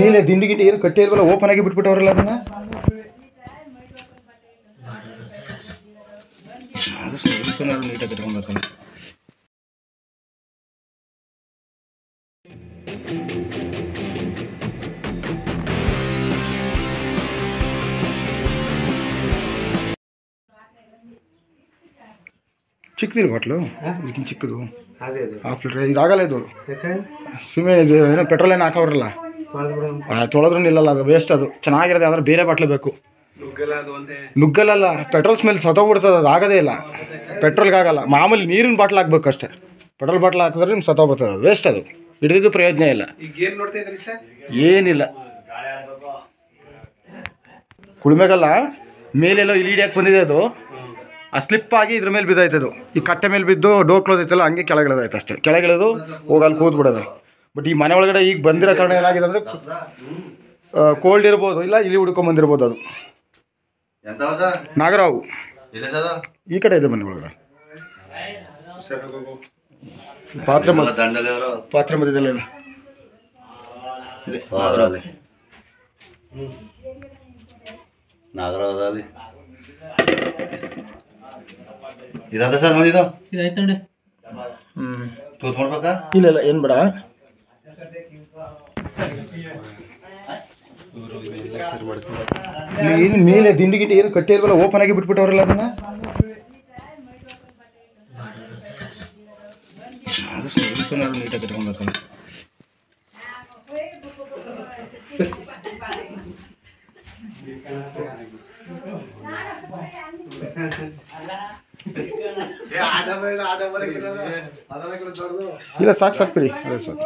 ಮೇಲೆ ದಿಂಡಿ ಗಿಂಡಿ ಏನು ಕಟ್ಟೇ ಇಲ್ವಲ್ಲ ಓಪನ್ ಆಗಿ ಬಿಟ್ಬಿಟ್ಟವ್ರಲ್ಲ ಅದನ್ನ ಅದು ಸ್ವಲ್ಪ ನೀಟಾಗಿ ಕಟ್ಕೊಬೇಕಲ್ಲ ಚಿಕ್ಕದಿಲ್ಲ ಬಾಟ್ಲು ಇದಕ್ಕಿಂತ ಚಿಕ್ಕದು ಅದೇ ಅದು ಹಾಫ್ ಲೀಟ್ರ್ ಇದಾಗಲ್ಲ ಇದು ಯಾಕೆ ಸುಮ್ಮನೆ ಇದು ಏನೋ ಪೆಟ್ರೋಲ್ ಏನು ಹಾಕೋರಲ್ಲ ತೊಳೆದು ಬಿಡೋಣ ತೊಳೆದ್ರೂ ನಿಲ್ಲಲ್ಲ ಅದು ವೇಸ್ಟ್ ಅದು ಚೆನ್ನಾಗಿರೋದು ಯಾವ್ದಾದ್ರು ಬೇರೆ ಬಾಟ್ಲು ಬೇಕು ನುಗ್ಗಲ್ಲ ಅದು ಒಂದೇ ನುಗ್ಗಲ್ಲ ಪೆಟ್ರೋಲ್ ಸ್ಮೆಲ್ ಸತ್ತೋಗ್ಬಿಡ್ತದೆ ಅದು ಆಗೋದೇ ಇಲ್ಲ ಪೆಟ್ರೋಲ್ಗೆ ಆಗಲ್ಲ ಮಾಮೂಲಿ ನೀರಿನ ಬಾಟ್ಲ್ ಹಾಕ್ಬೇಕು ಅಷ್ಟೇ ಪೆಟ್ರೋಲ್ ಬಾಟ್ಲ್ ಹಾಕಿದ್ರೆ ನಿಮ್ಗೆ ಸತ್ತೋಗ್ಬಿಡ್ತದೆ ಅದು ವೇಸ್ಟ್ ಅದು ಹಿಡಿದಿದ್ದು ಪ್ರಯೋಜನ ಇಲ್ಲ ಈಗ ಏನು ನೋಡ್ತಾ ಇದ್ರಿ ಸರ್ ಏನಿಲ್ಲ ಕುಳ್ಮೆಗಲ್ಲ ಮೇಲೆಲ್ಲೋ ಇಲ್ಲಿ ಹಿಡಿಯಕ್ಕೆ ಬಂದಿದೆ ಅದು ಆ ಸ್ಲಿಪ್ ಆಗಿ ಇದ್ರ ಮೇಲೆ ಬಿದ್ದಾಯ್ತದು ಈ ಕಟ್ಟೆ ಮೇಲೆ ಬಿದ್ದು ಡೋರ್ ಕ್ಲೋಸ್ ಐತಲ್ಲ ಹಂಗೆ ಕೆಳಗಿಳದಾಯ್ತು ಅಷ್ಟೇ ಕೆಳಗಿಳಿದು ಹೋಗಿ ಅಲ್ಲಿ ಕೂತ್ಬಿಡೋದು ಬಟ್ ಈ ಮನೆ ಒಳಗಡೆ ಈಗ ಬಂದಿರೋ ಕಾರಣ ಏನಾಗಿದೆ ಅಂದರೆ ಕೋಲ್ಡ್ ಇರ್ಬೋದು ಇಲ್ಲ ಇಲ್ಲಿ ಹುಡ್ಕೊಂಬಂದಿರ್ಬೋದು ಅದು ಎಂತ ಸರ್ ನಾಗರಾವು ಇಲ್ಲ ಸರ್ ಈ ಕಡೆ ಇದೆ ಮನೆ ಒಳಗಡೆ ಸರ್ ಹೋಗು ಪಾತ್ರೆ ಮದ್ ದಂಡಲ್ಲಿ ಅವರು ಪಾತ್ರೆ ಮಧ್ಯದಲ್ಲ ಇದೆ ಅದರಲ್ಲಿ ನಾಗರಾವದಲ್ಲಿ ಇದಾದ ಸರ್ ನೋಡಿದು ಹ್ಞೂ ತೂತ್ ಮಾಡ್ಬೇಕಾ ಇಲ್ಲ ಇಲ್ಲ ಏನು ಬೇಡ ಏನು ಮೇಲೆ ದಿಂಡಿ ಗಿಂಡಿ ಏನು ಕಟ್ಟೇ ಇಲ್ವಲ್ಲ ಓಪನ್ ಆಗಿ ಬಿಟ್ಬಿಟ್ಟವ್ರಲ್ಲ ಅದನ್ನ ಅದು ಸ್ವಲ್ಪ ನೀಟಾಗಿ ಕಟ್ಕೊಬೇಕಲ್ಲ ಇಲ್ಲ ಸಾಕು ಸಾಕು ಬಿಡಿ ಅದೇ ಸಾಕು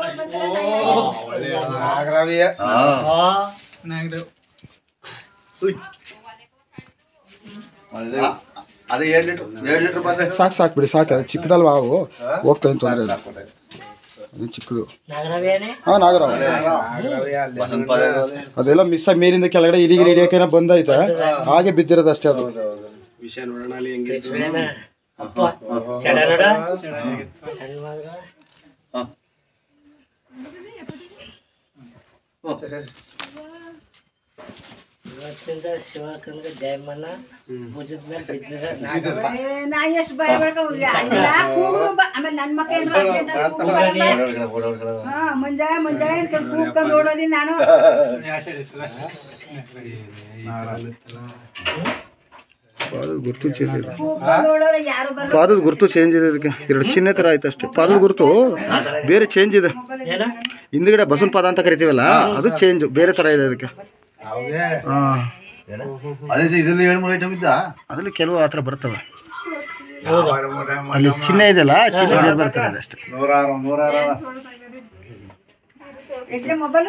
ನಾಗರಾವಿಯ ಅದೇ ಎರಡು ಲೀಟ್ರ್ ಎರಡು ಲೀಟ್ರ್ ಪಾತ್ರೆ ಸಾಕು ಸಾಕು ಬಿಡಿ ಸಾಕು ಅದು ಚಿಕ್ಕದಲ್ವಾ ಅವು ಹೋಗ್ತಾ ಏನು ತೊಂದರೆ ಇಲ್ಲ ಅದು ಚಿಕ್ಕದು ಹಾಂ ನಾಗರಾವ್ ನಾಗರಾವಿಯ ಅಲ್ಲಿ ಬಸಂತ ಪಾತ್ರೆ ಅದೆಲ್ಲ ಮಿಸ್ ಆಗಿ ಮೇಲಿಂದ ಕೆಳಗಡೆ ಇಲಿಗೆ ಹಿಡಿಯೋಕೇನೋ ಬಂದೈತೆ ಹಾಗೆ ಬಿದ್ದಿರೋದು ಅಷ್ಟೇ ಅದು ವಿಷಯ ನೋಡೋಣ ಅಲ್ಲಿ ಹೆಂಗೆ ಇವತ್ತಿಂದ ಶಿವಕನ್ಗೆ ಜಯಮನ ಭುಜದ ಮೇಲೆ ಬಿದ್ದಿದ್ರೆ ನಾ ಎಷ್ಟು ಭಯ ಇಲ್ಲ ಕೂಗುರು ಬ- ಆಮೇಲೆ ನನ್ನ ಮಕ್ಕ ಏನ್ರ urgent ಆಗಿ ಕೂಗು ಬರಲ್ಲ. ಓಡಾಡ್ಕಳ, ಓಡಾಡ್ಕಳ. ಹಾ ಮುಂಜಾನೆ ಮುಂಜಾನೆ ಕೂಗ್ಕೊಂಡು ಓಡೋದಿ ನಾನು ಪಾದದ ಗುರುತು ಚೇಂಜ್ ಇದೆ ಕೂಗ್ಕೊಂಡು ಓಡೋರು ಯಾರು ಬರಲ್ಲ ಪಾದದ ಗುರುತು ಚೇಂಜ್ ಇದೆ ಇದಕ್ಕೆ ಎರಡು ಚಿಹ್ನೆ ಥರ ಆಯ್ತು ಅಷ್ಟೇ ಪಾದದ ಗುರುತು ಬೇರೆ ಚೇಂಜ್ ಇದೆ ಹಿಂದ್ಗಡೆ ಬಸವನ ಪಾದ ಅಂತ ಕರಿತೀವಲ್ಲ ಅದು ಚೇಂಜ್ ಬೇರೆ ಥರ ಇದೆ ಅದಕ್ಕೆ ಹಾಂ ಅದೇ ಸರ್ ಇದರಲ್ಲಿ ಎರಡು ಮೂರು ಐಟಮ್ ಇದ್ದ ಅದರಲ್ಲಿ ಕೆಲವು ಆ ಥರ ಬರ್ತವೆ ಅಲ್ಲಿ ಚಿಹ್ನೆ ಇದೆಯಲ್ಲ ಚಿಹ್ನೆ ಬೇರೆ ಬರ್ತದೆ ಅದಷ್ಟೇ ನೂರಾರು ನೂರಾರು ಎಷ್ಟೇ ಮೊಬೈಲ್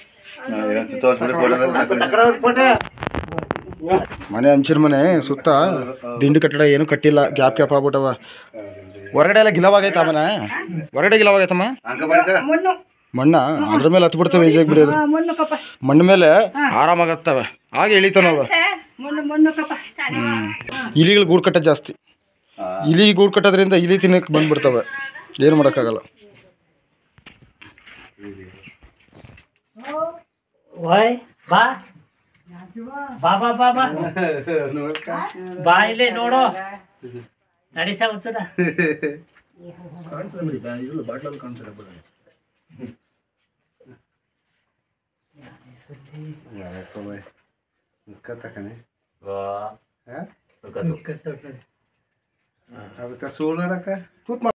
ತೋರಿಸ್ಬಿಡಿ ಮನೆ ಹಂಚಿನ ಮನೆ ಸುತ್ತ ದಿಂಡು ಕಟ್ಟಡ ಏನು ಕಟ್ಟಿಲ್ಲ ಗ್ಯಾಪ್ ಗ್ಯಾಪ್ ಆಗ್ಬಿಟ್ಟವ ಹೊರಗಡೆ ಎಲ್ಲ ಗಿಲವಾಗೈತ ಮನೆ ಹೊರಗಡೆ ಗಿಲವಾಗೈತಮ್ಮ ಅಂಕ ಬಳಿಕ ಮುನ್ನು ಮಣ್ಣ ಅದ್ರ ಮೇಲೆ ಹತ್ತು ಬಿಡ್ತವೆ ಈಜಿಯಾಗಿ ಬಿಡೋದು ಹಾ, ಮುನ್ನು ಕಪ್ಪ ಮಣ್ಣು ಮೇಲೆ ಆರಾಮಾಗತ್ತವೆ ಹಾಗೆ ಇಳಿತಾನವ ಏ, ಮುನ್ನು ಮುನ್ನು ಕಪ್ಪ ಇಲಿಗಳು ಗೂಡು ಕಟ್ಟೋದು ಜಾಸ್ತಿ ಇಲಿ ಗೂಡು ಕಟ್ಟೋದ್ರಿಂದ ಇಲಿ ತಿನ್ನಕ್ಕೆ ಬಂದ್ಬಿಡ್ತವೆ ಏನು ಮಾಡೋಕ್ಕಾಗಲ್ಲ ಓಯ್ ಬಾ ಬಾ ಬಾ ಬಾ ಬಾ ಬಾ ಇಲ್ಲಿ ನೋಡು ನಡಿಸ ಗೊತ್ತದ ಮುಖ ತಕನೆ ಅದಕ್ಕೆ ಸೂಳು ನೋಡಕ್ಕ